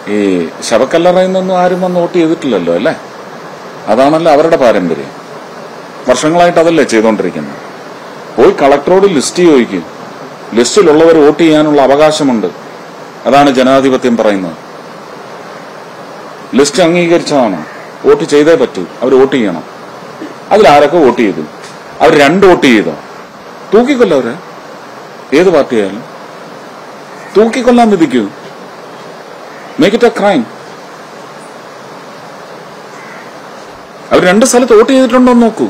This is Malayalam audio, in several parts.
ഈ ശവക്കല്ലറയിൽ നിന്നൊന്നും ആരും വന്ന് വോട്ട് ചെയ്തിട്ടില്ലല്ലോ അല്ലേ അതാണല്ലോ അവരുടെ പാരമ്പര്യം വർഷങ്ങളായിട്ട് അതല്ലേ ചെയ്തുകൊണ്ടിരിക്കുന്നത് പോയി കളക്ടറോട് ലിസ്റ്റ് ചോദിക്കും ലിസ്റ്റിലുള്ളവർ വോട്ട് ചെയ്യാനുള്ള അവകാശമുണ്ട് അതാണ് ജനാധിപത്യം പറയുന്നത് ലിസ്റ്റ് അംഗീകരിച്ചതാണ് വോട്ട് ചെയ്തേ പറ്റൂ അവർ വോട്ട് ചെയ്യണം അതിലാരൊക്കെ വോട്ട് ചെയ്തു അവർ രണ്ട് വോട്ട് ചെയ്തോ തൂക്കിക്കൊല്ലോ അവരെ ഏത് പാർട്ടിയായാലും തൂക്കിക്കൊല്ലാൻ വിധിക്കൂ മേക്ക് ഇറ്റ് എ ക്രൈം അവർ രണ്ട് സ്ഥലത്ത് വോട്ട് ചെയ്തിട്ടുണ്ടോ എന്ന് നോക്കൂ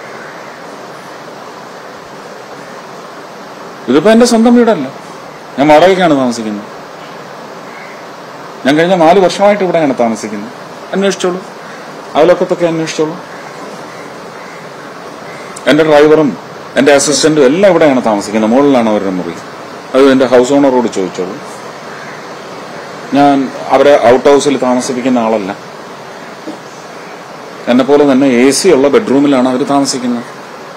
ഇതിപ്പോ എന്റെ സ്വന്തം വീടല്ല ഞാൻ വാടകയ്ക്കാണ് താമസിക്കുന്നത് ഞാൻ കഴിഞ്ഞ നാല് വർഷമായിട്ട് ഇവിടെയാണ് താമസിക്കുന്നത് അന്വേഷിച്ചോളൂ അയലൊക്കത്തൊക്കെ അന്വേഷിച്ചോളൂ എന്റെ ഡ്രൈവറും എന്റെ അസിസ്റ്റന്റും എല്ലാം ഇവിടെയാണ് താമസിക്കുന്നത് മുകളിലാണ് അവരുടെ മുറി അത് എന്റെ ഹൗസ് ഓണറോട് ചോദിച്ചോളൂ ഞാൻ അവരെ ഔട്ട് ഹൗസിൽ താമസിപ്പിക്കുന്ന ആളല്ല എന്നെ പോലെ തന്നെ എ സി ഉള്ള ബെഡ്റൂമിലാണ് അവർ താമസിക്കുന്നത്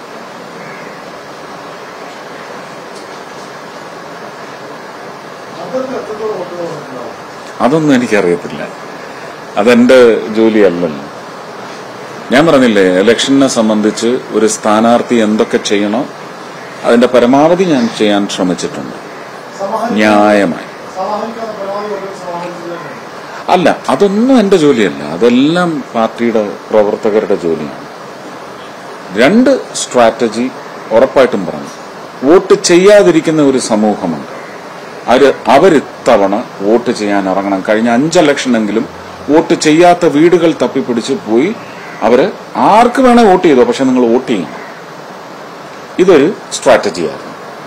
അതൊക്കെ എത്രത്തോളം വോട്ടുകൾ വന്നിട്ടുണ്ടാവും അതൊന്നും എനിക്കറിയത്തില്ല അതെന്റെ ജോലിയല്ലല്ലോ ഞാൻ പറഞ്ഞില്ലേ ഇലക്ഷനെ സംബന്ധിച്ച് ഒരു സ്ഥാനാർത്ഥി എന്തൊക്കെ ചെയ്യണോ അതിന്റെ പരമാവധി ഞാൻ ചെയ്യാൻ ശ്രമിച്ചിട്ടുണ്ട് സമാഹരിക്കാൻ ന്യായമായി സമാഹരിക്കാൻ പരമാവധി വോട്ടുകൾ സമാഹരിച്ചത് തന്നെ അല്ല അതൊന്നും എന്റെ ജോലിയല്ല അതെല്ലാം പാർട്ടിയുടെ പ്രവർത്തകരുടെ ജോലിയാണ് രണ്ട് സ്ട്രാറ്റജി ഉറപ്പായിട്ടും പറഞ്ഞു വോട്ട് ചെയ്യാതിരിക്കുന്ന ഒരു സമൂഹമുണ്ട് അവര് അവരിത്തവണ വോട്ട് ചെയ്യാൻ ഇറങ്ങണം കഴിഞ്ഞ അഞ്ച് ഇലക്ഷനെങ്കിലും വോട്ട് ചെയ്യാത്ത വീടുകൾ തപ്പിപ്പിടിച്ച് പോയി അവര് ആർക്ക് വേണേ വോട്ട് ചെയ്തോ പക്ഷെ നിങ്ങൾ വോട്ട് ചെയ്യണം ഇതൊരു സ്ട്രാറ്റജിയായിരുന്നു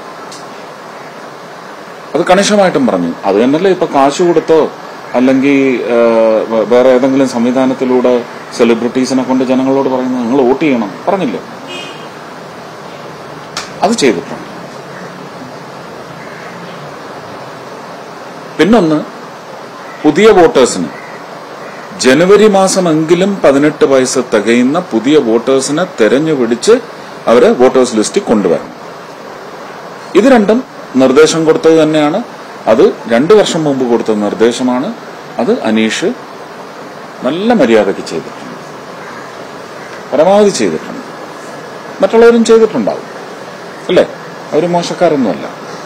അത് കണിശമായിട്ടും പറഞ്ഞു അത് തന്നെയല്ലേ ഇപ്പൊ കാശ് കൊടുത്തോ അല്ലെങ്കിൽ വേറെ ഏതെങ്കിലും സംവിധാനത്തിലൂടെ സെലിബ്രിറ്റീസിനെ കൊണ്ട് ജനങ്ങളോട് പറയുന്നത് നിങ്ങൾ വോട്ട് ചെയ്യണം പറഞ്ഞില്ലേ അത് ചെയ്തിട്ടുണ്ട് പിന്നൊന്ന് പുതിയ വോട്ടേഴ്സിന് ജനുവരി മാസമെങ്കിലും പതിനെട്ട് വയസ്സ് തികയുന്ന പുതിയ വോട്ടേഴ്സിനെ തെരഞ്ഞുപിടിച്ച് അവരെ വോട്ടേഴ്സ് ലിസ്റ്റിൽ കൊണ്ടുവരണം ഇത് രണ്ടും നിർദ്ദേശം കൊടുത്തത് തന്നെയാണ് അത് രണ്ടു വർഷം മുമ്പ് കൊടുത്ത നിർദ്ദേശമാണ് അത് അനീഷ് നല്ല മര്യാദയ്ക്ക് ചെയ്തിട്ടുണ്ട് പരമാവധി ചെയ്തിട്ടുണ്ട് മറ്റുള്ളവരും ചെയ്തിട്ടുണ്ടാവും അല്ലേ അവർ മോശക്കാരൊന്നുമല്ല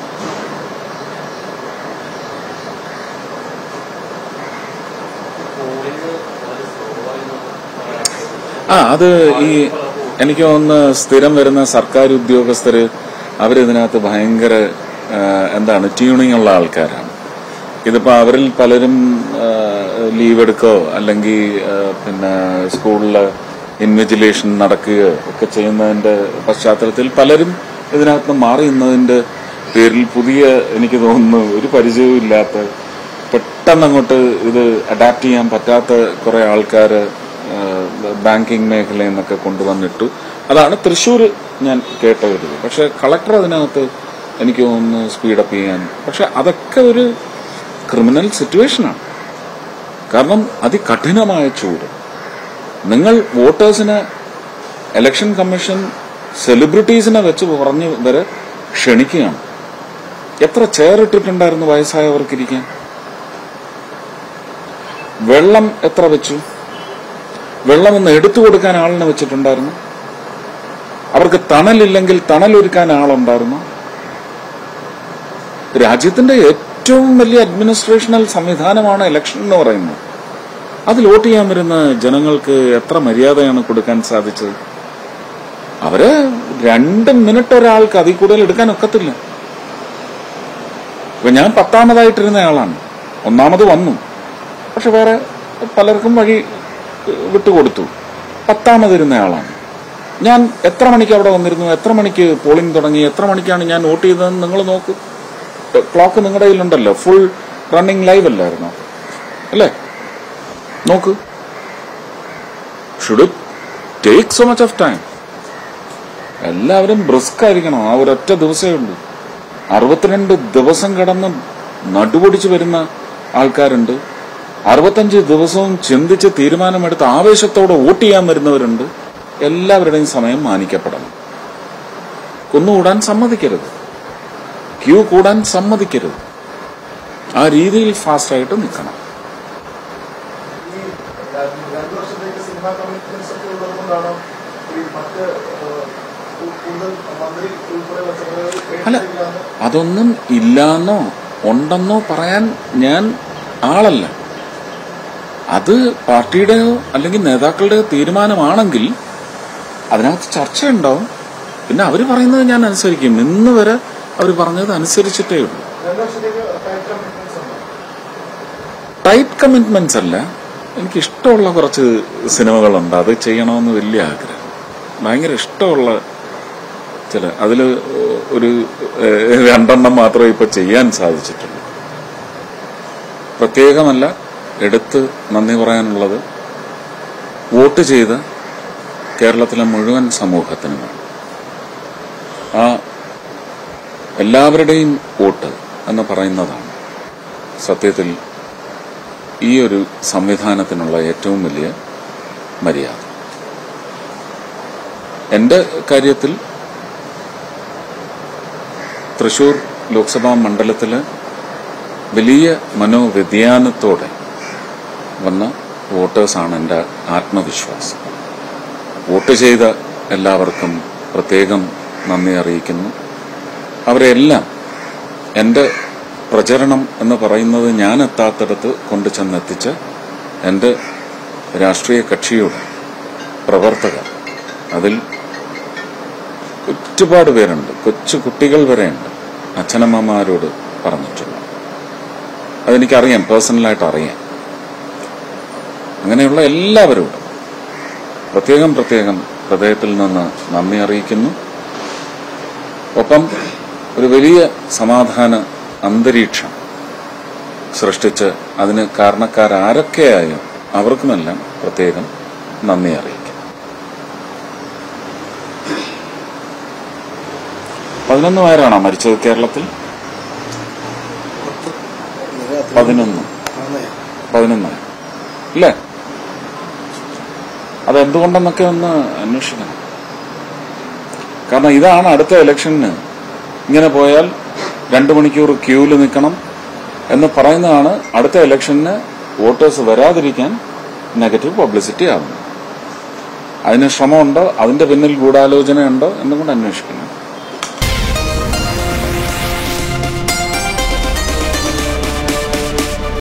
ആ അത് ഈ എനിക്ക് തോന്നുന്നു സ്ഥിരം വരുന്ന സർക്കാർ ഉദ്യോഗസ്ഥര് അവരിതിനകത്ത് ഭയങ്കര ആ, എന്താണ് ട്യൂണിംഗ് ഉള്ള ആൾക്കാരാണ് ഇതിപ്പോ അവരിൽ പലരും ലീവ് എടുക്കോ അല്ലെങ്കിൽ പിന്നെ സ്കൂളിൽ ഇൻവിജിലേഷൻ നടക്കുകയോ ഒക്കെ ചെയ്യുന്നതിന്റെ പശ്ചാത്തലത്തിൽ പലരും ഇതിനകത്ത് മാറി നിന്നതിന്റെ പേരിൽ പുതിയ എനിക്ക് തോന്നുന്നു ഒരു പരിചയവും ഇല്ലാത്ത പെട്ടെന്ന് അങ്ങോട്ട് ഇത് അഡാപ്റ്റ് ചെയ്യാൻ പറ്റാത്ത കുറെ ആൾക്കാര് ബാങ്കിങ് മേഖലയിൽ നിന്നൊക്കെ കൊണ്ടുവന്നിട്ടു അതാണ് തൃശ്ശൂർ ഞാൻ കേട്ട ഒരു ഇത് പക്ഷെ കളക്ടർ അതിനകത്ത് എനിക്ക് തോന്നുന്നു സ്പീഡപ്പ് ചെയ്യാൻ പക്ഷെ അതൊക്കെ ഒരു ക്രിമിനൽ സിറ്റുവേഷനാണ് കാരണം അതികഠിനമായ ചൂട് നിങ്ങൾ വോട്ടേഴ്സിനെ ഇലക്ഷൻ കമ്മീഷൻ സെലിബ്രിറ്റീസിനെ വെച്ച് പറഞ്ഞ് വരെ ക്ഷണിക്കുകയാണ് എത്ര ചെയർ ഇട്ടിട്ടുണ്ടായിരുന്നു വയസ്സായവർക്ക് ഇരിക്കാൻ വെള്ളം എത്ര വെച്ചു വെള്ളം ഒന്ന് എടുത്തു കൊടുക്കാൻ ആളിനെ വെച്ചിട്ടുണ്ടായിരുന്നു അവർക്ക് തണലില്ലെങ്കിൽ തണലൊരുക്കാൻ ആളുണ്ടായിരുന്നു രാജ്യത്തിന്റെ ഏറ്റവും വലിയ അഡ്മിനിസ്ട്രേഷണൽ സംവിധാനമാണ് ഇലക്ഷൻ എന്ന് പറയുന്നത് അതിൽ വോട്ട് ചെയ്യാൻ വരുന്ന ജനങ്ങൾക്ക് എത്ര മര്യാദയാണ് കൊടുക്കാൻ സാധിച്ചത് അവര് രണ്ട് മിനിറ്റ് ഒരാൾക്ക് അതിൽ കൂടുതൽ എടുക്കാൻ ഒക്കത്തില്ല ഇപ്പൊ ഞാൻ പത്താമതായിട്ടിരുന്ന ആളാണ് ഒന്നാമത് വന്നു പക്ഷെ വേറെ പലർക്കും വഴി ഏഹ്, വിട്ടുകൊടുത്തു പത്താമതിരുന്ന ആളാണ് ഞാൻ എത്ര മണിക്ക് അവിടെ വന്നിരുന്നു എത്ര മണിക്ക് പോളിംഗ് തുടങ്ങി എത്ര മണിക്കാണ് ഞാൻ വോട്ട് ചെയ്തതെന്ന് നിങ്ങൾ നോക്കൂ ക്ലോക്ക് നിങ്ങളുടെ കയ്യിലുണ്ടല്ലോ ഫുൾ റണ്ണിങ് ലൈവ് അല്ലായിരുന്നോ അല്ലേ നോക്ക് should take so much of time എല്ലാവരും ബ്രിസ്ക് ആയിരിക്കണം ആ ഒരൊറ്റ ദിവസമേ ഉള്ളൂ അറുപത്തിരണ്ട് ദിവസം കടന്ന് നടുപൊടിച്ച് വരുന്ന ആൾക്കാരുണ്ട് അറുപത്തഞ്ച് ദിവസവും ചിന്തിച്ച് തീരുമാനമെടുത്ത് ആവേശത്തോടെ വോട്ട് ചെയ്യാൻ വരുന്നവരുണ്ട് എല്ലാവരുടെയും സമയം മാനിക്കപ്പെടണം കുന്നുകൂടാൻ സമ്മതിക്കരുത് ക്യൂ കൂടാൻ സമ്മതിക്കരുത് ആ രീതിയിൽ ഫാസ്റ്റായിട്ട് നിൽക്കണം രണ്ട് രണ്ട് വർഷത്തേക്ക് സിനിമാ കമ്മിറ്റ്മെന്റ്സ് ഒക്കെ ഉള്ളതുകൊണ്ടാണ് ഈ മറ്റ് ഏഹ്, കൂ- കൂടുതൽ മന്ത്രി ഉൾപ്പെടെയുള്ള ചുമതലകൾ അല്ല ഏറ്റെടുക്കാന്ന് അതൊന്നും ഇല്ലാന്നോ ഉണ്ടെന്നോ പറയാൻ ഞാൻ ആളല്ല അത് പാർട്ടിയുടെയോ അല്ലെങ്കിൽ നേതാക്കളുടെയോ തീരുമാനമാണെങ്കിൽ അതിനകത്ത് ചർച്ചയുണ്ടാവും പിന്നെ അവർ പറയുന്നത് ഞാൻ അനുസരിക്കും ഇന്ന് വരെ അവർ പറഞ്ഞത് അനുസരിച്ചിട്ടേ ഉള്ളൂ രണ്ട് വർഷത്തേക്ക് ടൈറ്റ് കമ്മിറ്റ്മെന്റ്സ് ഉണ്ട് ടൈറ്റ് കമ്മിറ്റ്മെന്റ്സ് അല്ല എനിക്ക് ഇഷ്ടമുള്ള കുറച്ച് സിനിമകളുണ്ട് അത് ചെയ്യണമെന്ന് വലിയ ആഗ്രഹം ഭയങ്കര ഇഷ്ടമുള്ള ചില അതിൽ ഒരു ഏഹ്, രണ്ടെണ്ണം മാത്രമേ ഇപ്പൊ ചെയ്യാൻ സാധിച്ചിട്ടുള്ളൂ പ്രത്യേകമല്ല എടുത്ത് നന്ദി പറയാനുള്ളത് വോട്ട് ചെയ്ത് കേരളത്തിലെ മുഴുവൻ സമൂഹത്തിനുമാണ് ആ എല്ലാവരുടെയും വോട്ട് എന്ന് പറയുന്നതാണ് സത്യത്തിൽ ഈ ഒരു സംവിധാനത്തിനുള്ള ഏറ്റവും വലിയ മര്യാദ എന്റെ കാര്യത്തിൽ തൃശൂർ ലോക്സഭാ മണ്ഡലത്തില് വലിയ മനോവ്യതിയാനത്തോടെ വന്ന വോട്ടേഴ്സാണ് എൻ്റെ ആത്മവിശ്വാസം വോട്ട് ചെയ്ത എല്ലാവർക്കും പ്രത്യേകം നന്ദി അറിയിക്കുന്നു അവരെല്ലാം എൻ്റെ പ്രചരണം എന്ന് പറയുന്നത് ഞാൻ എത്താത്തിടത്ത് കൊണ്ടു ചെന്നെത്തിച്ച എൻ്റെ രാഷ്ട്രീയ കക്ഷിയുടെ പ്രവർത്തകർ അതിൽ ഒരുപാട് പേരുണ്ട് കൊച്ചു കുട്ടികൾ വരെയുണ്ട് അച്ഛനമ്മമാരോട് പറഞ്ഞിട്ടുണ്ട് അതെനിക്കറിയാം പേഴ്സണലായിട്ട് അറിയാം അങ്ങനെയുള്ള എല്ലാവരോടും പ്രത്യേകം പ്രത്യേകം ഹൃദയത്തിൽ നിന്ന് നന്ദി അറിയിക്കുന്നു ഒപ്പം ഒരു വലിയ സമാധാന അന്തരീക്ഷം സൃഷ്ടിച്ച് അതിന് കാരണക്കാരാരൊക്കെയായോ അവർക്കുമെല്ലാം പ്രത്യേകം നന്ദി അറിയിക്കും പതിനൊന്ന് പേരാണോ മരിച്ചത് കേരളത്തിൽ പതിനൊന്ന് പതിനൊന്ന് അല്ലേ അതെന്തുകൊണ്ടെന്നൊക്കെ ഒന്ന് അന്വേഷിക്കണം കാരണം ഇതാണ് അടുത്ത ഇലക്ഷന് ഇങ്ങനെ പോയാൽ രണ്ടു മണിക്കൂർ ക്യൂവിൽ നിൽക്കണം എന്ന് പറയുന്നതാണ് അടുത്ത ഇലക്ഷന് വോട്ടേഴ്സ് വരാതിരിക്കാൻ നെഗറ്റീവ് പബ്ലിസിറ്റി ആകുന്നത് അതിന് ശ്രമമുണ്ടോ അതിന്റെ പിന്നിൽ ഗൂഢാലോചനയുണ്ടോ എന്നും കൂടെ അന്വേഷിക്കണം